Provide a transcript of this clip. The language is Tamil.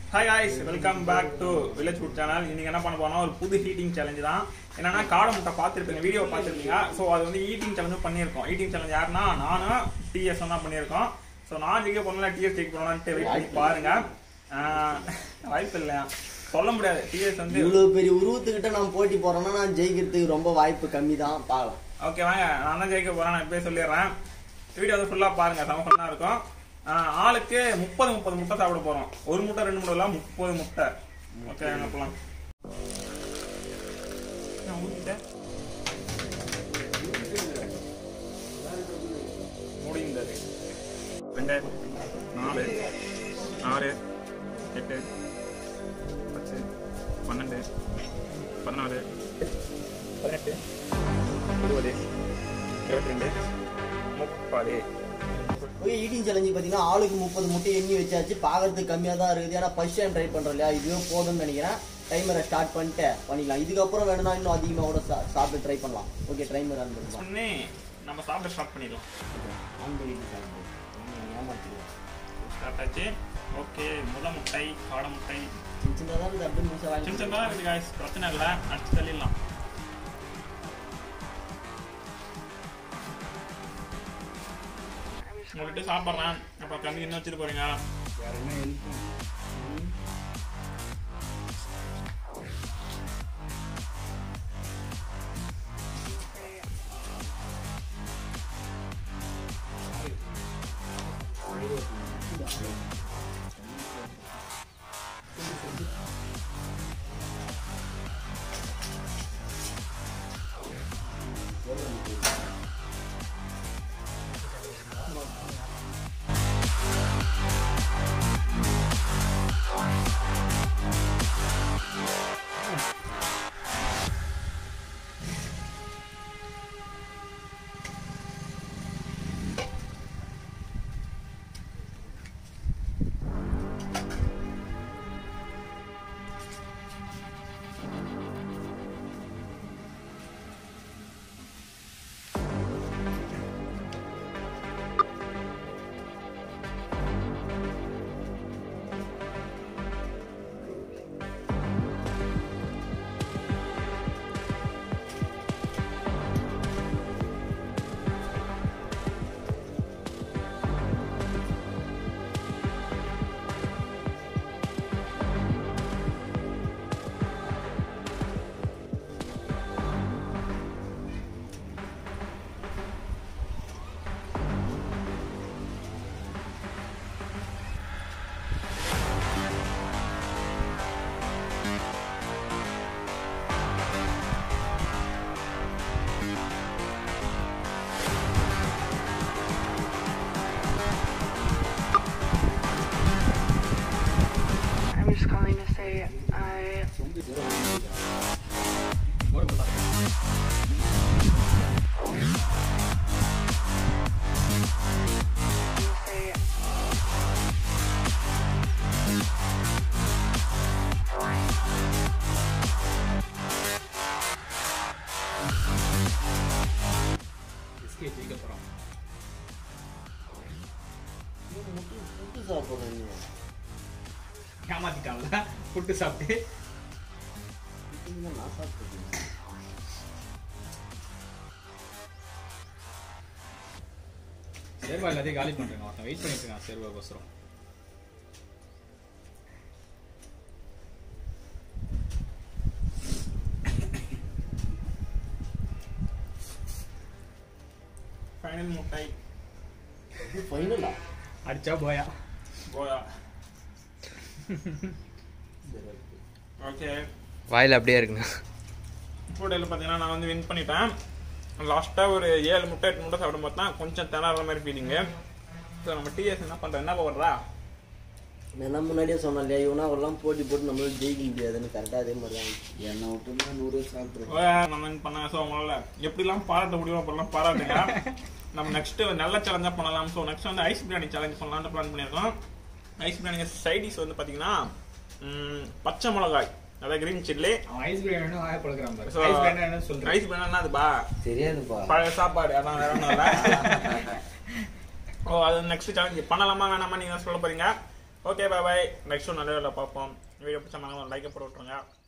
Hi guys welcome back to village food channel இன்னைக்கு என்ன பண்ண போறோம்னா ஒரு புது ஹீட்டிங் சேலஞ்சு தான் என்னன்னா காடை முட்டை பார்த்துருப்பீங்க வீடியோ பார்த்துருப்பீங்க ஸோ அது வந்து ஈட்டிங் சேலஞ்சும் பண்ணியிருக்கோம் ஈட்டிங் சேலஞ்ச் யாருன்னா நானும் டிஎஸ் தான் பண்ணியிருக்கோம் ஸோ நான் ஜெயிக்க போனா டிஎஸ் ஜெயிக்க போனான்ட்டு வெயிட் பண்ணி பாருங்க ஆஹ், வாய்ப்பு இல்லையா சொல்ல முடியாது டிஎஸ் வந்து இவ்வளவு பெரிய உருவத்துக்கிட்ட நான் போட்டி போறேன்னா நான் ஜெயிக்கிறதுக்கு ரொம்ப வாய்ப்பு கம்மி தான் பார்க்கலாம் ஓகே வாங்க நான் தான் ஜெயிக்க போறேன் நான் இப்பயே சொல்லிடுறேன் வீடியோ வந்து ஃபுல்லா பாருங்க செம ஃபன்னா இருக்கும் ஆஹ், ஆளுக்கு முப்பது முப்பது முட்டை சாப்பிட போறோம் ஒரு முட்டை ரெண்டு முட்டை எல்லாம் முப்பது முட்டை ஓகே என்ன போலாம் நான் ஊத்திட்டேன். முடிந்தது ரெண்டு நாலு ஆறு எட்டு பத்து பன்னெண்டு பதினாலு பதினெட்டு இருபது இருபத்தி ரெண்டு முப்பது ஓகே ஈட்டிங் சேலஞ்சு பார்த்தீங்கன்னா ஆளுக்கு முப்பது முட்டை எண்ணி வச்சாச்சு பார்க்கறதுக்கு கம்மியாக தான் இருக்குது ஏன்னா ஃபர்ஸ்ட் டைம் ட்ரை பண்ணுறோம் இல்லையா இதுவே போதும்னு நினைக்கிறேன் டைமரை ஸ்டார்ட் பண்ணிட்டு பண்ணிக்கலாம் இதுக்கப்புறம் வேணும்னா இன்னும் அதிகமாக கூட சா- சாப்பிட்டு ட்ரை பண்ணலாம் ஓகே டைமர் ஆன் பண்ணலாம் சொன்னே நம்ம சாப்பிட ஸ்டார்ட் பண்ணிடலாம் ஆன் பண்ணிட்டு சாப்பிடு. ஆமா, ஏமாத்திடுவேன் ஸ்டார்ட் ஆச்சு ஓகே முத முட்டை காடை முட்டை சின்ன சின்னதாக இருக்குது அப்படியே முழுசாக சின்ன வாங்கி சின்னதாக இருக்குது guys பிரச்சனை இல்லை அடிச்சு தள்ளிடலாம் உங்கள்கிட்ட சாப்பிட்றேன் அப்புறம் கம்மி என்ன வச்சுட்டு போறீங்க I'm just calling to say I say SK ஜெயிக்க போகிறோம் முட்டு முட்டு சாப்பிட்றேன் நீ ஏமாத்திட்டான்ல புட்டு சாப்பிட்டு முட்டு நான் சாப்பிட்டுருக்கேன் சேர்வா எல்லாத்தையும் காலி பண்ணுறேங்க ஒருத்தன் வெயிட் பண்ணிட்டு இருக்கான் சேர்வாக்கோசரம் ஃபைனல் முட்டை ஃபைனலா அடிச்சா போயா கோயா ஓகே வாயில் அப்படியே இருக்குண்ணா ஃபுட்டில் பார்த்தீங்கன்னா நான் வந்து வின் பண்ணிட்டேன் லாஸ்ட்டாக ஒரு ஏழு முட்டை எட்டு முட்டை சாப்பிடும் போது தான் கொஞ்சம் திணற மாதிரி ஃபீலிங்கு ஸோ நம்ம டிஎஸ் என்ன பண்ணுறோம் என்ன போடுறா நான் முன்னாடியே சொன்னேன் இல்லையா இவனா அவரெல்லாம் போட்டி போட்டு நம்மளால ஜெயிக்க முடியாதுன்னு கரெக்டாக அதே மாதிரி தான் என்னை விட்டுனா நூறு சாப்பிட்ருக்கேன் நம்ம வின் பண்ண ஸோ உங்களால் எப்படிலாம் பாராட்ட முடியும் அப்படிலாம் பாராட்டுங்க நம்ம நெக்ஸ்ட் நல்ல சேலஞ்சாக பண்ணலாம் ஸோ நெக்ஸ்ட் வந்து ஐஸ் பிரியாணி சேலஞ்ச் பண்ணலாம்னு பிளான் பண்ணியிருக்கோம் ஐஸ் பிரியாணி சைடிஸ் வந்து பார்த்தீங்கன்னா ம், பச்சை மிளகாய் அதாவது கிரீன் சில்லி அவன் ஐஸ் பிரியாணி ஆய பழக்கிறான் பாரு So, ஐஸ் பிரியாணி என்ன சொல்றேன் ஐஸ் பிரியாணி அதுபா தெரியாதுப்பா பழைய சாப்பாடு அதான் வேற ஒன்றும் இல்லை ஓ அது நெக்ஸ்ட் சேலஞ்ச் பண்ணலாமா வேணாமா நீங்க சொல்ல போறீங்க ஓகே பாய் பாய் நெக்ஸ்ட் நல்ல பார்ப்போம் வீடியோ பிடிச்ச மாதிரி லைக்கை போட்டு விட்ருங்க